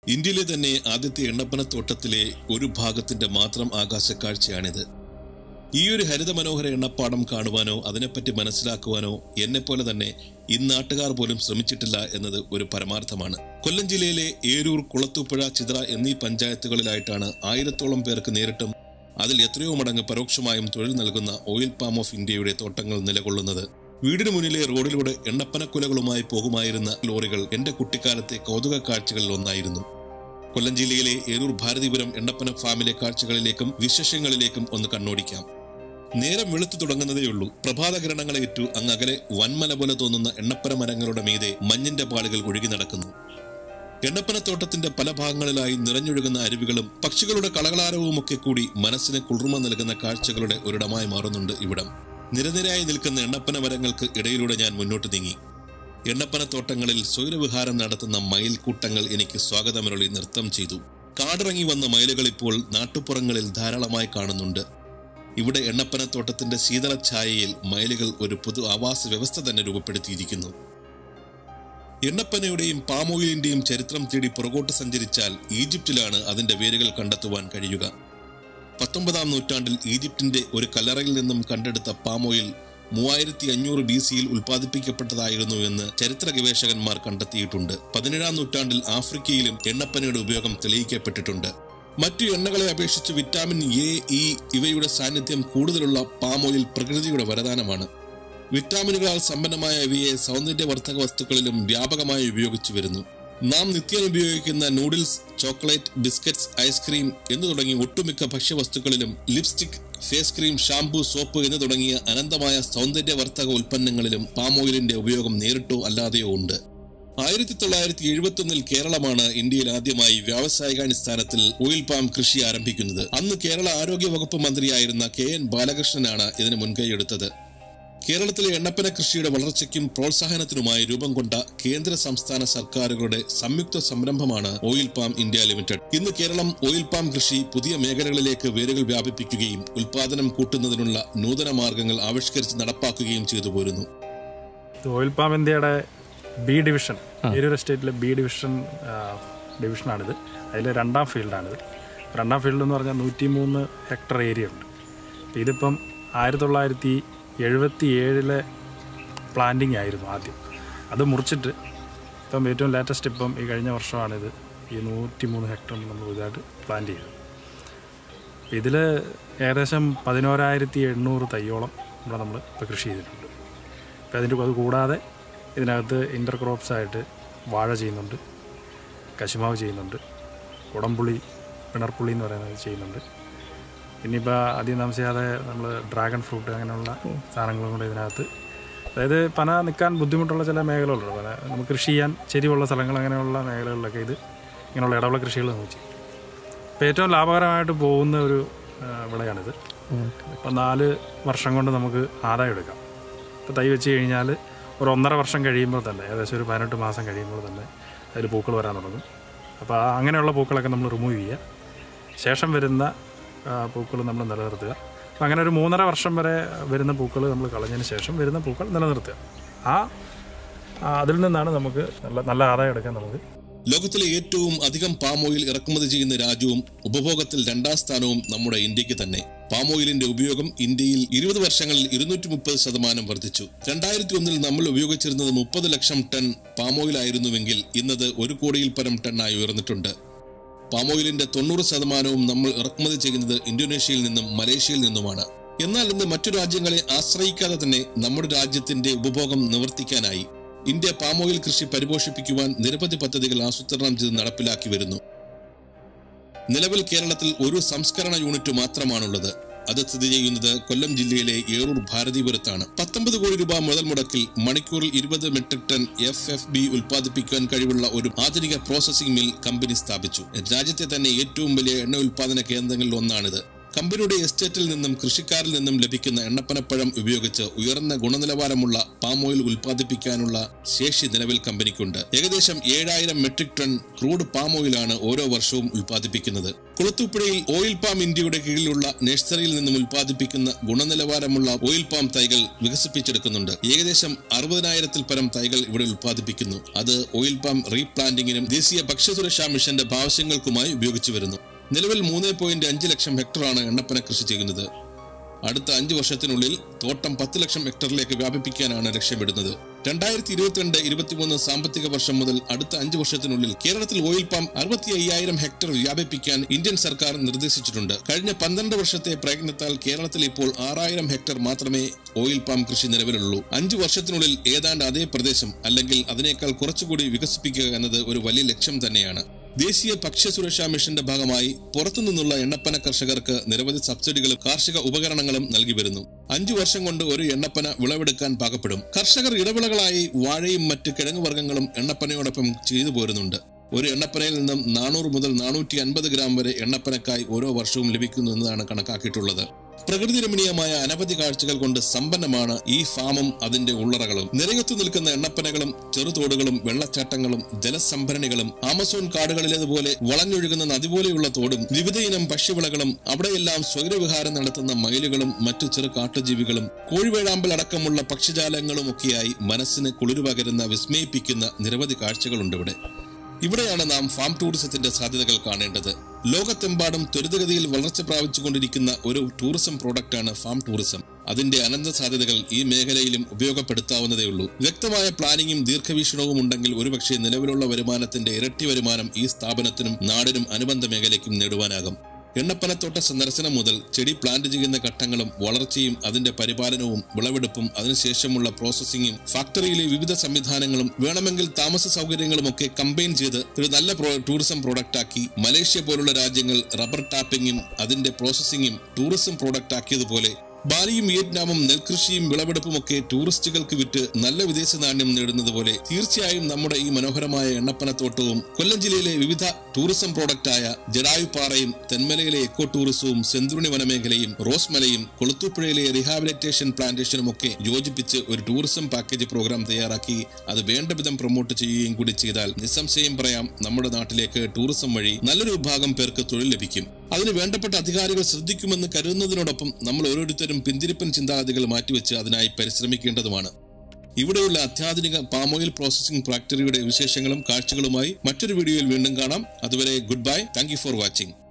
ഇന്ത്യയിലെ തന്നെ ആദ്യത്തെ എണ്ണപ്പനത്തോട്ടത്തിലെ ഒരു ഭാഗത്തിന്റെ മാത്രം ആകാശക്കാഴ്ചയാണിത് ഈ ഒരു ഹരിത മനോഹര എണ്ണപ്പാടം കാണുവാനോ അതിനെപ്പറ്റി മനസ്സിലാക്കുവാനോ എന്നെപ്പോലെ തന്നെ ഇന്നാട്ടുകാർ പോലും ശ്രമിച്ചിട്ടില്ല എന്നത് ഒരു പരമാർത്ഥമാണ് കൊല്ലം ജില്ലയിലെ ഏരൂർ കുളത്തൂപ്പുഴ ചിത്ര എന്നീ പഞ്ചായത്തുകളിലായിട്ടാണ് ആയിരത്തോളം പേർക്ക് നേരിട്ടും അതിൽ എത്രയോ മടങ്ങ് പരോക്ഷമായും തൊഴിൽ നൽകുന്ന ഓയിൽ പാം ഓഫ് ഇന്ത്യയുടെ തോട്ടങ്ങൾ നിലകൊള്ളുന്നത് വീടിന് മുന്നിലെ റോഡിലൂടെ എണ്ണപ്പനക്കുലകളുമായി പോകുമായിരുന്ന ലോറികൾ എന്റെ കുട്ടിക്കാലത്തെ കൗതുക കാഴ്ചകളിൽ ഒന്നായിരുന്നു കൊല്ലം ജില്ലയിലെ ഏരൂർ ഭാരതീപുരം എണ്ണപ്പന ഫാമിലെ കാഴ്ചകളിലേക്കും വിശേഷങ്ങളിലേക്കും ഒന്ന് കണ്ണോടിക്കാം നേരം വെളുത്തു തുടങ്ങുന്നതേയുള്ളൂ പ്രഭാതകിരണങ്ങളേറ്റു അങ്ങ് അകലെ വൻമല പോലെ തോന്നുന്ന എണ്ണപ്പന മരങ്ങളുടെ മീതെ മഞ്ഞിന്റെ പാളികൾ ഒഴുകി നടക്കുന്നു എണ്ണപ്പനത്തോട്ടത്തിന്റെ പല ഭാഗങ്ങളിലായി നിറഞ്ഞൊഴുകുന്ന അരുവികളും പക്ഷികളുടെ കളകളാരവും ഒക്കെ കൂടി മനസ്സിന് കുളിർമ നൽകുന്ന കാഴ്ചകളുടെ ഒരിടമായി മാറുന്നുണ്ട് ഇവിടം നിരനിരയായി നിൽക്കുന്ന എണ്ണപ്പന മരങ്ങൾക്ക് ഇടയിലൂടെ ഞാൻ മുന്നോട്ട് നീങ്ങി എണ്ണപ്പനത്തോട്ടങ്ങളിൽ സ്വൈരവിഹാരം നടത്തുന്ന മയിൽക്കൂട്ടങ്ങൾ എനിക്ക് സ്വാഗതമരുളി നൃത്തം ചെയ്തു കാടിറങ്ങി വന്ന മയിലുകൾ ഇപ്പോൾ നാട്ടുപുറങ്ങളിൽ ധാരാളമായി കാണുന്നുണ്ട് ഇവിടെ എണ്ണപ്പനത്തോട്ടത്തിന്റെ ശീതള ഛായയിൽ മയിലുകൾ ഒരു പൊതു ആവാസ വ്യവസ്ഥ തന്നെ രൂപപ്പെടുത്തിയിരിക്കുന്നു എണ്ണപ്പനയുടെയും പാമോയിലിന്റെയും ചരിത്രം തേടി പുറകോട്ട് സഞ്ചരിച്ചാൽ ഈജിപ്തിലാണ് അതിന്റെ വേരുകൾ കണ്ടെത്തുവാൻ കഴിയുക പത്തൊമ്പതാം നൂറ്റാണ്ടിൽ ഈജിപ്തിന്റെ ഒരു കല്ലറയിൽ നിന്നും കണ്ടെടുത്ത പാമോയിൽ മൂവായിരത്തി അഞ്ഞൂറ് ബി സിയിൽ ഉൽപ്പാദിപ്പിക്കപ്പെട്ടതായിരുന്നു എന്ന് ചരിത്ര ഗവേഷകന്മാർ കണ്ടെത്തിയിട്ടുണ്ട് പതിനേഴാം നൂറ്റാണ്ടിൽ ആഫ്രിക്കയിലും എണ്ണപ്പനയുടെ ഉപയോഗം തെളിയിക്കപ്പെട്ടിട്ടുണ്ട് മറ്റു എണ്ണകളെ അപേക്ഷിച്ച് വിറ്റാമിൻ എ ഇ ഇവയുടെ സാന്നിധ്യം കൂടുതലുള്ള പാമോയിൽ പ്രകൃതിയുടെ വരദാനമാണ് വിറ്റാമിനുകളാൽ സമ്പന്നമായ ഇവയെ സൗന്ദര്യവർദ്ധക വസ്തുക്കളിലും വ്യാപകമായി ഉപയോഗിച്ചു വരുന്നു നാം നിത്യം ഉപയോഗിക്കുന്ന നൂഡിൽസ് ചോക്ലേറ്റ് ബിസ്ക്കറ്റ്സ് ഐസ്ക്രീം എന്നു തുടങ്ങി ഒട്ടുമിക്ക ഭക്ഷ്യവസ്തുക്കളിലും lipstick face cream shampoo soap എന്ന് തുടങ്ങിയ അനന്തമായ സൗന്ദര്യവർദ്ധക ഉൽപ്പന്നങ്ങളിലും പാം ഓയിലിന്റെ ഉപയോഗം നേരിട്ടോ അല്ലാതെയോ ഉണ്ട് ആയിരത്തി തൊള്ളായിരത്തി എഴുപത്തി ഒന്നിൽ കേരളമാണ് ഇന്ത്യയിൽ ആദ്യമായി വ്യാവസായികാടിസ്ഥാനത്തിൽ ഓയിൽ പാം കൃഷി ആരംഭിക്കുന്നത് അന്ന് കേരള ആരോഗ്യ വകുപ്പ് മന്ത്രിയായിരുന്ന കെ എൻ ബാലകൃഷ്ണനാണ് ഇതിന് മുൻകൈയെടുത്തത് കേരളത്തിലെ എണ്ണപ്പന കൃഷിയുടെ വളർച്ചയ്ക്കും പ്രോത്സാഹനത്തിനുമായി രൂപം കൊണ്ട കേന്ദ്ര സംസ്ഥാന സർക്കാരുകളുടെ സംയുക്ത സംരംഭമാണ് ഓയിൽ പാം ഇന്ത്യ ലിമിറ്റഡ് ഇന്ന് കേരളം ഓയിൽ പാം കൃഷി പുതിയ മേഖലകളിലേക്ക് വേരുകൾ വ്യാപിപ്പിക്കുകയും ഉൽപാദനം കൂട്ടുന്നതിനുള്ള നൂതന മാർഗങ്ങൾ ആവിഷ്കരിച്ച് നടപ്പാക്കുകയും ചെയ്തു പോരുന്നു ഇത് ഓയിൽ പാം ഇന്ത്യയുടെ ബി ഡിവിഷൻ ഏരൂർ എസ്റ്റേറ്റിലെ ബി ഡിവിഷൻ ആ, ഡിവിഷനാണിത് അതിൽ രണ്ടാം ഫീൽഡാണിത് രണ്ടാം ഫീൽഡ് എന്ന് പറഞ്ഞാൽ നൂറ്റി മൂന്ന് ഹെക്ടർ ഏരിയ ഉണ്ട് അപ്പോൾ ഇതിപ്പം ആയിരത്തി തൊള്ളായിരത്തി എഴുപത്തി ഏഴിലെ പ്ലാന്റിംഗ് ആയിരുന്നു ആദ്യം അത് മുറിച്ചിട്ട് ഇപ്പം ഏറ്റവും ലേറ്റസ്റ്റ് ഇപ്പം ഈ കഴിഞ്ഞ വർഷമാണിത് ഈ നൂറ്റി മൂന്ന് ഹെക്ടർ നമ്മൾ പുതുതായിട്ട് പ്ലാൻ ചെയ്തത് ഇതിൽ ഏകദേശം പതിനോരായിരത്തി എണ്ണൂറ് തൈയോളം ഇവിടെ നമ്മൾ ഇപ്പോൾ കൃഷി ചെയ്തിട്ടുണ്ട് അപ്പോൾ അതിൻ്റെ അത് കൂടാതെ ഇതിനകത്ത് ഇൻ്റർ ക്രോപ്സ് ആയിട്ട് വാഴ ചെയ്യുന്നുണ്ട് കശുമാവ് ചെയ്യുന്നുണ്ട് കുടംപുളി പിണർപ്പുള്ളി എന്ന് പറയുന്നത് ചെയ്യുന്നുണ്ട് ഇനിയിപ്പോൾ അധികം താമസിയാതെ നമ്മൾ ഡ്രാഗൺ ഫ്രൂട്ട് അങ്ങനെയുള്ള സാധനങ്ങളും കൂടെ ഇതിനകത്ത് അതായത് പന നിൽക്കാൻ ബുദ്ധിമുട്ടുള്ള ചില മേഖലകളുണ്ട് പല നമുക്ക് കൃഷി ചെയ്യാൻ ചെരിവുള്ള സ്ഥലങ്ങൾ അങ്ങനെയുള്ള മേഖലകളിലൊക്കെ ഇത് ഇങ്ങനെയുള്ള ഇടവിള കൃഷികൾ നമുക്ക് ചെയ്യും ഇപ്പോൾ ഏറ്റവും ലാഭകരമായിട്ട് പോകുന്ന ഒരു ആ, വിളയാണിത് ഇപ്പം നാല് വർഷം കൊണ്ട് നമുക്ക് ആദായം എടുക്കാം ഇപ്പോൾ തൈ വെച്ച് കഴിഞ്ഞാൽ ഒരു ഒന്നര വർഷം കഴിയുമ്പോൾ തന്നെ ഏകദേശം ഒരു പതിനെട്ട് മാസം കഴിയുമ്പോൾ തന്നെ അതിൽ പൂക്കൾ വരാൻ തുടങ്ങും അപ്പോൾ ആ അങ്ങനെയുള്ള പൂക്കളൊക്കെ നമ്മൾ റിമൂവ് ചെയ്യുക ശേഷം വരുന്ന പൂക്കൾ നമ്മൾ നിലനിർത്തുക അപ്പം അങ്ങനെ ഒരു മൂന്നര വർഷം വരെ വരുന്ന പൂക്കൾ നമ്മൾ കളഞ്ഞതിന് ശേഷം വരുന്ന പൂക്കൾ നിലനിർത്തുക ആ ആ, അതിൽ നിന്നാണ് നമുക്ക് നല്ല നല്ല ആദായം എടുക്കാൻ നമുക്ക് ലോകത്തിലെ ഏറ്റവും അധികം പാം ഓയിൽ ഇറക്കുമതി ചെയ്യുന്ന രാജ്യവും ഉപഭോഗത്തിൽ രണ്ടാം സ്ഥാനവും നമ്മുടെ ഇന്ത്യക്ക് തന്നെ പാം ഓയിലിന്റെ ഉപയോഗം ഇന്ത്യയിൽ ഇരുപത് വർഷങ്ങളിൽ ഇരുന്നൂറ്റി മുപ്പത് ശതമാനം വർദ്ധിച്ചു രണ്ടായിരത്തി ഒന്നിൽ നമ്മൾ ഉപയോഗിച്ചിരുന്നത് മുപ്പത് ലക്ഷം ടൺ പാം ഓയിൽ ആയിരുന്നുവെങ്കിൽ ഇന്നത് ഒരു കോടിയിൽ പരം ടണ്ണായി ഉയർന്നിട്ടുണ്ട് പാം ഓയിലിന്റെ തൊണ്ണൂറ് ശതമാനവും നമ്മൾ ഇറക്കുമതി ചെയ്യുന്നത് ഇന്തോനേഷ്യയിൽ നിന്നും മലേഷ്യയിൽ നിന്നുമാണ് എന്നാൽ ഇന്ന് മറ്റു രാജ്യങ്ങളെ ആശ്രയിക്കാതെ തന്നെ നമ്മുടെ രാജ്യത്തിന്റെ ഉപഭോഗം നിവർത്തിക്കാനായി ഇന്ത്യ പാം ഓയിൽ കൃഷി പരിപോഷിപ്പിക്കുവാൻ നിരവധി പദ്ധതികൾ ആസൂത്രണം ചെയ്ത് നടപ്പിലാക്കി വരുന്നു നിലവിൽ കേരളത്തിൽ ഒരു സംസ്കരണ യൂണിറ്റ് മാത്രമാണുള്ളത് അത് സ്ഥിതി ചെയ്യുന്നത് കൊല്ലം ജില്ലയിലെ ഏറൂർ ഭാരതീപുരത്താണ് പത്തൊമ്പത് കോടി രൂപ മുതൽ മുടക്കിൽ മണിക്കൂറിൽ ഇരുപത് metric ton F F B ഉൽപ്പാദിപ്പിക്കാൻ കഴിവുള്ള ഒരു ആധുനിക പ്രോസസിംഗ് മിൽ കമ്പനി സ്ഥാപിച്ചു രാജ്യത്തെ തന്നെ ഏറ്റവും വലിയ എണ്ണ ഉൽപാദന കേന്ദ്രങ്ങളിൽ ഒന്നാണിത് കമ്പനിയുടെ എസ്റ്റേറ്റിൽ നിന്നും കൃഷിക്കാരിൽ നിന്നും ലഭിക്കുന്ന എണ്ണപ്പനപ്പഴം ഉപയോഗിച്ച് ഉയർന്ന ഗുണനിലവാരമുള്ള പാം ഓയിൽ ഉൽപ്പാദിപ്പിക്കാനുള്ള ശേഷി നിലവിൽ കമ്പനിക്കുണ്ട് ഏകദേശം ഏഴായിരം മെട്രിക് ടൺ ക്രൂഡ് പാം ഓയിലാണ് ഓരോ വർഷവും ഉൽപ്പാദിപ്പിക്കുന്നത് കുളത്തൂപ്പുഴയിൽ ഓയിൽ പാം ഇന്ത്യയുടെ കീഴിലുള്ള നഴ്സറിയിൽ നിന്നും ഉൽപ്പാദിപ്പിക്കുന്ന ഗുണനിലവാരമുള്ള ഓയിൽ പാം തൈകൾ വികസിപ്പിച്ചെടുക്കുന്നുണ്ട് ഏകദേശം അറുപതിനായിരത്തിൽ പരം തൈകൾ ഇവിടെ ഉൽപ്പാദിപ്പിക്കുന്നു അത് ഓയിൽ പാം റീപ്ലാന്റിങ്ങിനും ദേശീയ ഭക്ഷ്യസുരക്ഷാ മിഷന്റെ ആവശ്യങ്ങൾക്കുമായി ഉപയോഗിച്ചു വരുന്നു നിലവിൽ മൂന്ന് പോയിന്റ് അഞ്ച് ലക്ഷം ഹെക്ടറാണ് എണ്ണപ്പന കൃഷി ചെയ്യുന്നത് അടുത്ത അഞ്ച് വർഷത്തിനുള്ളിൽ തോട്ടം പത്ത് ലക്ഷം ഹെക്ടറിലേക്ക് വ്യാപിപ്പിക്കാനാണ് ലക്ഷ്യമിടുന്നത് രണ്ടായിരത്തി ഇരുപത്തിരണ്ട് ഇരുപത്തിമൂന്ന് സാമ്പത്തിക വർഷം മുതൽ അടുത്ത അഞ്ച് വർഷത്തിനുള്ളിൽ കേരളത്തിൽ ഓയിൽ പാം അറുപത്തി അയ്യായിരം ഹെക്ടർ വ്യാപിപ്പിക്കാൻ ഇന്ത്യൻ സർക്കാർ നിർദ്ദേശിച്ചിട്ടുണ്ട് കഴിഞ്ഞ പന്ത്രണ്ട് വർഷത്തെ പ്രയത്നത്താൽ കേരളത്തിൽ ഇപ്പോൾ ആറായിരം ഹെക്ടർ മാത്രമേ ഓയിൽ പാം കൃഷി നിലവിലുള്ളൂ അഞ്ചു വർഷത്തിനുള്ളിൽ ഏതാണ്ട് അതേ പ്രദേശം അല്ലെങ്കിൽ അതിനേക്കാൾ കുറച്ചുകൂടി വികസിപ്പിക്കുക എന്നത് ഒരു വലിയ ലക്ഷ്യം തന്നെയാണ് ദേശീയ ഭക്ഷ്യസുരക്ഷാ മിഷന്റെ ഭാഗമായി പുറത്തുനിന്നുള്ള എണ്ണപ്പന കർഷകർക്ക് നിരവധി സബ്സിഡികളും കാർഷിക ഉപകരണങ്ങളും നൽകി വരുന്നു അഞ്ചു വർഷം കൊണ്ട് ഒരു എണ്ണപ്പന വിളവെടുക്കാൻ പാകപ്പെടും കർഷകർ ഇടവിളകളായി വാഴയും മറ്റ് കിഴങ്ങുവർഗ്ഗങ്ങളും എണ്ണപ്പനയോടൊപ്പം ചെയ്തു പോരുന്നുണ്ട് ഒരു എണ്ണപ്പനയിൽ നിന്നും നാനൂറ് മുതൽ നാനൂറ്റി അൻപത് ഗ്രാം വരെ എണ്ണപ്പനക്കായി ഓരോ വർഷവും ലഭിക്കുന്നു എന്നതാണ് കണക്കാക്കിയിട്ടുള്ളത് പ്രകൃതി രമണീയമായ അനവധി കാഴ്ചകൾ കൊണ്ട് സമ്പന്നമാണ് ഈ ഫാമും അതിന്റെ ഉള്ളറകളും നിരയത്തു നിൽക്കുന്ന എണ്ണപ്പനകളും ചെറുതോടുകളും വെള്ളച്ചാട്ടങ്ങളും ജലസംഭരണികളും ആമസോൺ കാടുകളിലേതുപോലെ വളഞ്ഞൊഴുകുന്ന നദി പോലെയുള്ള തോടും വിവിധ ഇനം ഭക്ഷ്യവിളകളും അവിടെയെല്ലാം സ്വൈരവിഹാരം നടത്തുന്ന മയിലുകളും മറ്റു ചെറു കാട്ടുജീവികളും കോഴിവേഴാമ്പൽ അടക്കമുള്ള പക്ഷിജാലങ്ങളും ഒക്കെയായി മനസ്സിന് കുളിരു പകരുന്ന വിസ്മയിപ്പിക്കുന്ന നിരവധി കാഴ്ചകളുണ്ട് ഇവിടെ ഇവിടെയാണ് നാം ഫാം ടൂറിസത്തിന്റെ സാധ്യതകൾ കാണേണ്ടത് ലോകത്തെമ്പാടും ത്വരിതഗതിയിൽ വളർച്ച പ്രാപിച്ചുകൊണ്ടിരിക്കുന്ന ഒരു ടൂറിസം പ്രോഡക്റ്റാണ് ഫാം ടൂറിസം അതിന്റെ അനന്ത സാധ്യതകൾ ഈ മേഖലയിലും ഉപയോഗപ്പെടുത്താവുന്നതേയുള്ളൂ വ്യക്തമായ പ്ലാനിങ്ങും ദീർഘവീക്ഷണവും ഉണ്ടെങ്കിൽ ഒരുപക്ഷെ നിലവിലുള്ള വരുമാനത്തിന്റെ ഇരട്ടി വരുമാനം ഈ സ്ഥാപനത്തിനും നാടിനും അനുബന്ധ മേഖലയ്ക്കും നേടുവാനാകും എണ്ണപ്പനത്തോട്ട സന്ദർശനം മുതൽ ചെടി പ്ലാന്റ് ചെയ്യുന്ന ഘട്ടങ്ങളും വളർച്ചയും അതിന്റെ പരിപാലനവും വിളവെടുപ്പും അതിനുശേഷമുള്ള പ്രോസസ്സിംഗും ഫാക്ടറിയിലെ വിവിധ സംവിധാനങ്ങളും വേണമെങ്കിൽ താമസ സൗകര്യങ്ങളും ഒക്കെ കമ്പൈൻ ചെയ്ത് ഒരു നല്ല പ്രോ- ടൂറിസം പ്രോഡക്റ്റ് ആക്കി മലേഷ്യ പോലുള്ള രാജ്യങ്ങൾ റബ്ബർ ടാപ്പിംഗും അതിന്റെ പ്രോസസ്സിംഗും ടൂറിസം പ്രോഡക്റ്റ് ആക്കിയതുപോലെ ബാലിയും വിയറ്റ്നാമും നെൽകൃഷിയും വിളവെടുപ്പുമൊക്കെ ടൂറിസ്റ്റുകൾക്ക് വിറ്റ് നല്ല വിദേശ നാണ്യം നേടുന്നത് പോലെ തീർച്ചയായും നമ്മുടെ ഈ മനോഹരമായ എണ്ണപ്പനത്തോട്ടവും കൊല്ലം ജില്ലയിലെ വിവിധ ടൂറിസം പ്രോഡക്റ്റായ ജഡായുപ്പാറയും തെന്മലയിലെ എക്കോ ടൂറിസവും സെന്തുരുണി വനമേഖലയും റോസ്മലയും കൊളുത്തുപുഴയിലെ റീഹാബിലിറ്റേഷൻ പ്ലാന്റേഷനും ഒക്കെ യോജിപ്പിച്ച് ഒരു ടൂറിസം പാക്കേജ് പ്രോഗ്രാം തയ്യാറാക്കി അത് വേണ്ട വിധം പ്രൊമോട്ട് ചെയ്യുകയും കൂടി ചെയ്താൽ നിസ്സംശയം പറയാം നമ്മുടെ നാട്ടിലേക്ക് ടൂറിസം വഴി നല്ലൊരു വിഭാഗം പേർക്ക് തൊഴിൽ ലഭിക്കും അതിന് വേണ്ടപ്പെട്ട അധികാരികൾ ശ്രദ്ധിക്കുമെന്ന് കരുതുന്നതിനോടൊപ്പം നമ്മൾ ഓരോരുത്തരും പിന്തിരിപ്പൻ ചിന്താഗതികൾ മാറ്റിവെച്ച് അതിനായി പരിശ്രമിക്കേണ്ടതുമാണ് ഇവിടെയുള്ള അത്യാധുനിക പാമോയിൽ പ്രോസസിംഗ് ഫാക്ടറിയുടെ വിശേഷങ്ങളും കാഴ്ചകളുമായി മറ്റൊരു വീഡിയോയിൽ വീണ്ടും കാണാം അതുവരെ good bye thank for watching